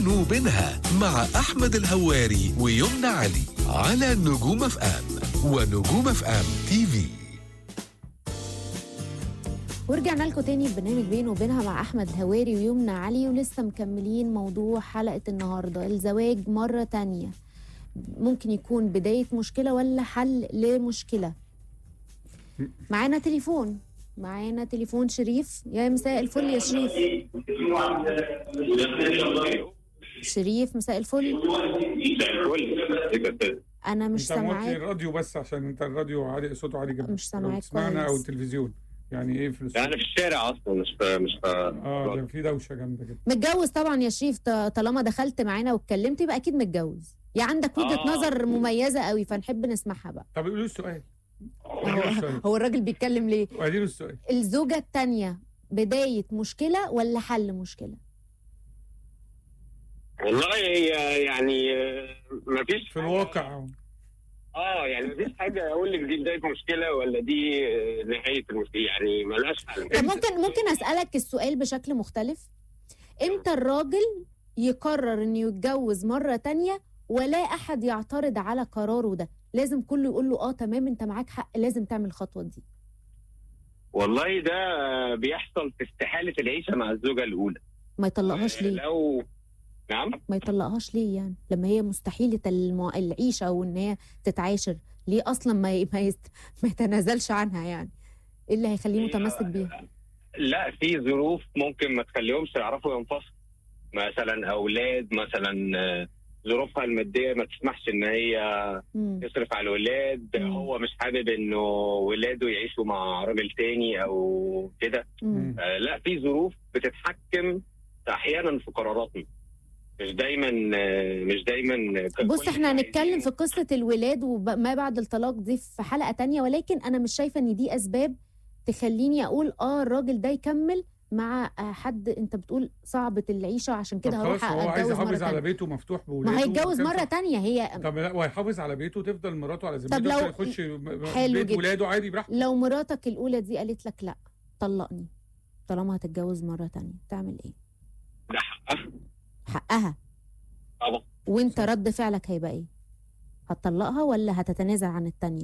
وبينها مع أحمد الهواري ويمنى علي على نجوم اف ام ونجوم اف ام تي في ورجعنا لكم تاني في برنامج بين وبينها مع احمد هواري ويمنى علي ولسه مكملين موضوع حلقه النهارده الزواج مره تانية ممكن يكون بدايه مشكله ولا حل لمشكله معانا تليفون معانا تليفون شريف يا مساء الفل يا شريف شريف مساء الفل انا مش انت موطي سامعاك الراديو بس عشان انت الراديو عالي صوته عالي جدا مش سامعاك لو تسمعنا او كويس. التلفزيون يعني ايه في لا الاستوديو انا في الشارع اصلا مش في مش في اه ده في دوشه جامده جدا متجوز طبعا يا شريف ط- طالما دخلت معانا واتكلمت يبقى اكيد متجوز يا عندك وجهه آه. نظر مميزه قوي فنحب نسمعها بقى طب قولوا السؤال هو, قولوا السؤال هو الراجل بيتكلم ليه وقولوا السؤال الزوجه الثانيه بدايه مشكله ولا حل مشكله والله هي يعني ما فيش في الواقع اه يعني ما فيش حاجه اقول لك دي بدايه مشكله ولا دي آه، نهايه المشكله يعني ملهاش حل طب ممكن ممكن اسالك السؤال بشكل مختلف امتى الراجل يقرر انه يتجوز مره تانية ولا احد يعترض على قراره ده لازم كله يقول له اه تمام انت معاك حق لازم تعمل الخطوه دي والله ده آه، بيحصل في استحاله العيشه مع الزوجه الاولى ما يطلقهاش ليه لو نعم ما يطلقهاش ليه يعني لما هي مستحيلة المو... العيشة أو إن هي تتعاشر ليه أصلا ما ي... ما, يست... ما يتنازلش عنها يعني إيه اللي هيخليه متمسك بيها لا في ظروف ممكن ما تخليهمش يعرفوا ينفصلوا مثلا اولاد مثلا آه، ظروفها الماديه ما تسمحش ان هي مم. يصرف على الولاد مم. هو مش حابب انه ولاده يعيشوا مع راجل تاني او كده مم. آه، لا في ظروف بتتحكم احيانا في قراراتنا مش دايما آه، مش دايما بص احنا هنتكلم في قصة الولاد وما بعد الطلاق دي في حلقة تانية ولكن أنا مش شايفة إن دي أسباب تخليني أقول آه الراجل ده يكمل مع آه، حد أنت بتقول صعبة العيشة عشان طب كده خلاص هروح هو عايز أتجوز مرة يحافظ على تانية بيته مفتوح بولاده ما هيتجوز وكان مرة صح. تانية هي طب لا وهيحافظ على بيته تفضل مراته على ذمته طب لو- يخش م- حلو بيت جدا. ولاده عادي براحته لو مراتك الأولى دي قالت لك لا طلقني طالما هتتجوز مرة تانية تعمل إيه؟ ده حقها حقها طبعا وانت رد فعلك هيبقى ايه هتطلقها ولا هتتنازل عن التانية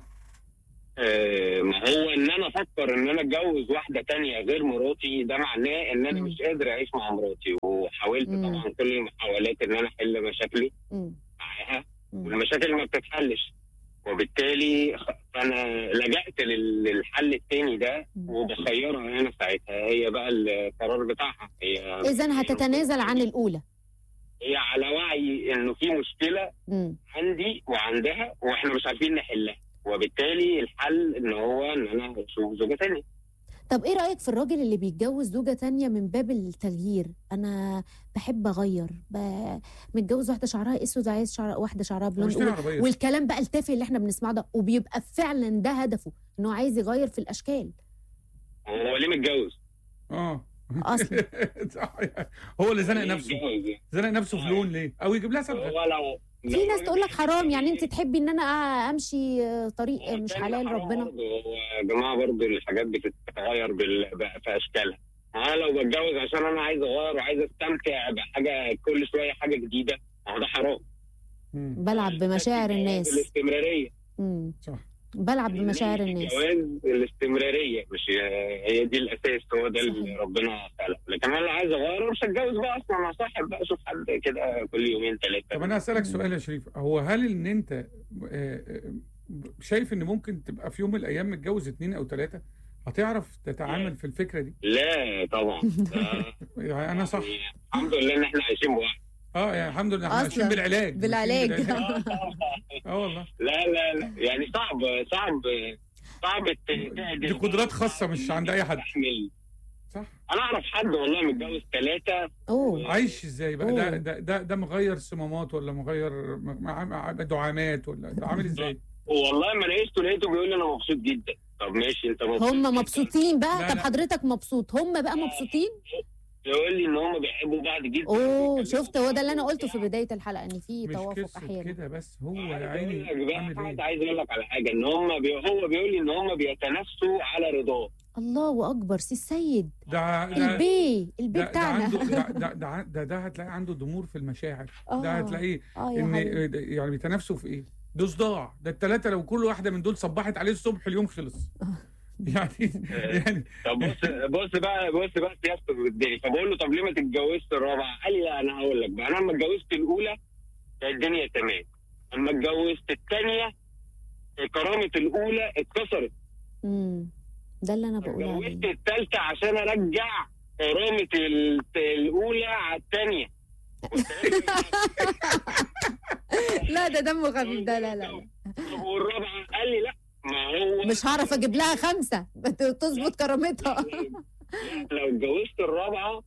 آه، ما هو ان انا افكر ان انا اتجوز واحده تانية غير مراتي ده معناه ان انا مم. مش قادر اعيش مع مراتي وحاولت مم. طبعا كل المحاولات ان انا احل مشاكلي مم. معاها مم. والمشاكل ما بتتحلش وبالتالي فانا لجأت لل- للحل التاني ده مم. وبخيرها انا ساعتها هي بقى القرار بتاعها هي اذا هتتنازل عن الاولى هي على وعي انه في مشكله مم. عندي وعندها واحنا مش عارفين نحلها وبالتالي الحل ان هو ان انا اشوف زوجه تانية طب ايه رأيك في الراجل اللي بيتجوز زوجة تانية من باب التغيير انا بحب اغير ب... متجوز واحدة شعرها اسود عايز شعر... واحدة شعرها بلوند مشتري وال... عربيه والكلام بقى التافه اللي احنا بنسمعه ده وبيبقى فعلا ده هدفه انه عايز يغير في الاشكال هو ليه متجوز؟ اه اصلا صح هو اللي زنق ليه نفسه متجوز؟ زنق نفسه في لون ليه او يجيب لها صبغه هو لو في ناس تقول لك حرام يعني انت تحبي ان انا امشي طريق مش حلال ربنا برضه هو يا جماعه برضه الحاجات بتتغير بال... بقى في اشكالها انا لو بتجوز عشان انا عايز اغير وعايز استمتع بحاجه كل شويه حاجه جديده ما هو ده حرام مم. بلعب بمشاعر الناس الاستمراريه مم. صح بلعب بمشاعر الناس الجواز الاستمراريه مش هي دي الاساس هو ده اللي صحيح. ربنا خلقه لكن انا لو عايز اغير مش هتجوز بقى اصلا انا صاحب بقى اشوف حد كده كل يومين ثلاثه طب انا اسالك سؤال يا شريف هو هل ان انت آه، آه، شايف ان ممكن تبقى في يوم من الايام متجوز اتنين او ثلاثه هتعرف تتعامل في الفكره دي لا طبعا ده يعني انا صح يعني الحمد لله ان احنا عايشين بواحد اه يعني الحمد لله احنا أصلاً. ماشيين بالعلاج بالعلاج. ماشيين بالعلاج. اه والله لا لا لا يعني صعب صعب صعب ت- تعدل دي قدرات خاصة مش عند أي حد. تحمل. صح انا اعرف حد والله متجوز ثلاثه اوه عايش ازاي بقى ده أوه. ده ده, ده مغير صمامات ولا مغير مع- مع- دعامات ولا ده عامل ازاي والله ما لقيته لقيته بيقول لي انا مبسوط جدا طب ماشي انت مبسوط هم جداً. مبسوطين لا، بقى طب لا. حضرتك مبسوط هم بقى مبسوطين يقول لي ان هم بيحبوا بعض جدا اوه شفت هو ده اللي انا قلته في بدايه الحلقه ان في مش توافق قصة احيانا كده بس هو يا عايز عيني أقول لك بقى عامل حاجة، ايه عايز اقول لك على حاجه ان هم بي... هو بيقول لي ان هم بيتنافسوا على رضاه الله اكبر سي السيد ده ده البي البي ده, ده بتاعنا عنده ده ده, ده, ده, ده هتلاقي عنده ضمور في المشاعر آه. ده هتلاقيه اه يا ان حبيبي. ده- يعني بيتنافسوا في ايه؟ ده صداع ده الثلاثه لو كل واحده من دول صبحت عليه الصبح اليوم خلص يعني يعني طب بص بص بقى بص بقى سياسته الدنيا فبقول له طب ليه ما تتجوزش الرابعه؟ قال لي لا انا هقول لك بقى انا لما اتجوزت الاولى كانت الدنيا تمام اما اتجوزت الثانيه كرامه الاولى اتكسرت امم ده اللي انا بقول اتجوزت عليه الثالثه عشان ارجع كرامه ال- الاولى على الثانيه لا ده دمه خفيف ده لا لا لا والرابعه قال لي لا ما هو مش هعرف اجيب لها خمسه بت- تظبط كرامتها لو اتجوزت الرابعه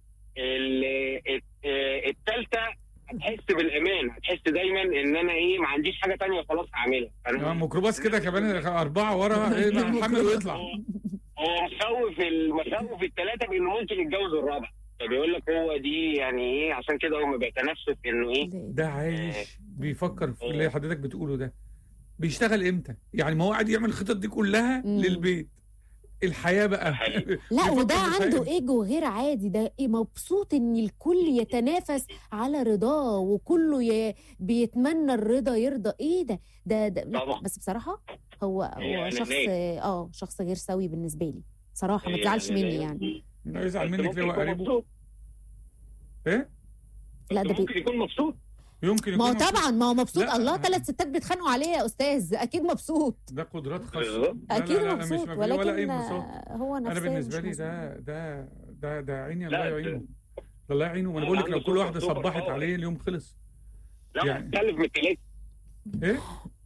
الثالثه هتحس بالامان هتحس دايما ان انا ايه ما عنديش حاجه تانية خلاص هعملها آه، انا ميكروباص كده كمان اربعه ورا ايه بقى، حمل ويطلع هو هو مخوف ال- مخوف الثلاثه بانه ممكن يتجوز الرابعه فبيقول لك هو دي يعني ايه عشان كده هم بيتنافسوا في انه ايه ده عايش بيفكر في اللي حضرتك بتقوله ده بيشتغل امتى؟ يعني ما هو قاعد يعمل الخطط دي كلها مم. للبيت الحياه بقى حقيقي. لا بيفكر وده في عنده الحياة. ايجو غير عادي ده إيه مبسوط ان الكل يتنافس على رضاه وكله ي... بيتمنى الرضا يرضى ايه ده ده, ده لا طبعا. بس بصراحه هو هو يعني شخص ليه؟ اه شخص غير سوي بالنسبه لي صراحه ما تزعلش يعني- مني يعني لا يزعل بس منك ممكن ليه هو يكون قريبه مبسوط. ايه؟ لا بس ده بي... ممكن يكون مبسوط يمكن ما هو يكون مبسوط. طبعا ما هو مبسوط لا. الله ثلاث ستات بيتخانقوا عليه يا استاذ اكيد مبسوط ده قدرات خاصه بالظبط. لا، اكيد لا لا مبسوط مش مبني ولا اي ولكن انبساط آه، هو نفسيا انا بالنسبه مش لي مظبوط. ده ده ده ده عيني لا، الله ده- يعينه ده الله يعينه وانا لا، بقول لك عنده لو كل سوبر- واحده سوبر صبحت باور. عليه اليوم خلص لا يعني- مخلف من الثلاثه ايه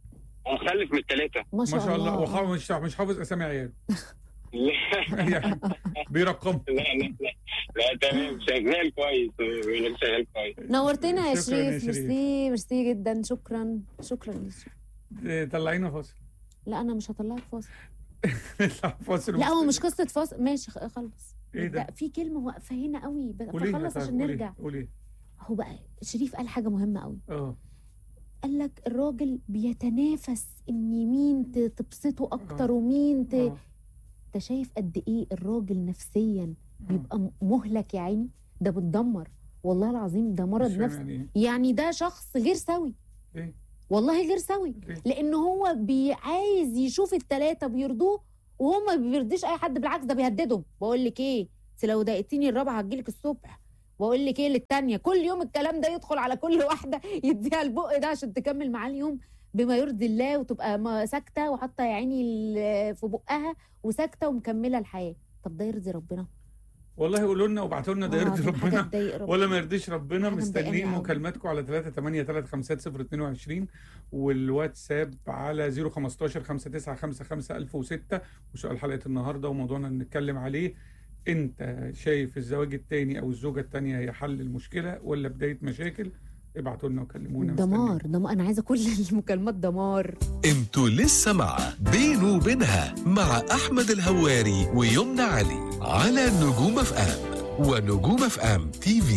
مخلف من الثلاثه ما شاء, ما شاء الله الله وحافظ مش مش حافظ اسامي عياله لا يعني بيرقم لا لا لا لا تمام شغال كويس بيقول لك شغال كويس نورتنا يا شكراً يا شريف شريف. ميرسي ميرسي جدا شكرا شكرا يا شريف. طلعينا فاصل لا انا مش هطلعك فاصل نطلع فاصل لا هو مش قصه فاصل ماشي خ- خلص إيه ده؟ لا، في كلمه واقفه هنا قوي ب- قوليها فخلص طيب، عشان قولي- نرجع قولي هو بقى شريف قال حاجه مهمه قوي اه قال لك الراجل بيتنافس ان مين ت- تبسطه اكتر ومين ت... آه. انت شايف قد ايه الراجل نفسيا بيبقى م- مهلك يا عيني ده بتدمر والله العظيم ده مرض مش فاهم نفسي يعني ايه يعني ده شخص غير سوي إيه؟ والله غير سوي إيه؟ لان هو بي- عايز يشوف التلاتة بيرضوه وهو ما بيرضيش اي حد بالعكس ده بيهددهم بقول لك ايه "أنت لو ضايقتيني الرابعه هتجيلك الصبح واقول لك ايه للتانية كل يوم الكلام ده يدخل على كل واحده يديها البق ده عشان تكمل معاه اليوم بما يرضي الله وتبقى ما- ساكته وحاطه يا عيني ال- في بقها وساكته ومكمله الحياه طب ده يرضي ربنا والله قولوا لنا وابعتوا لنا ده آه، يرضي دي حاجة ربنا تضايق ربنا. ولا ما يرضيش ربنا حاجة مستنيين مضايقاني أوي. مكالماتكم على 3 8 3 5 0 22 والواتساب على 015 5955 1006 وسؤال حلقه النهارده وموضوعنا اللي بنتكلم عليه انت شايف الزواج الثاني او الزوجه الثانيه هي حل المشكله ولا بدايه مشاكل ابعتوا لنا وكلمونا دمار دمار انا عايزه كل المكالمات دمار انتوا لسه مع بينه وبينها مع احمد الهواري ويمنى علي على نجوم اف ام ونجوم اف ام تي في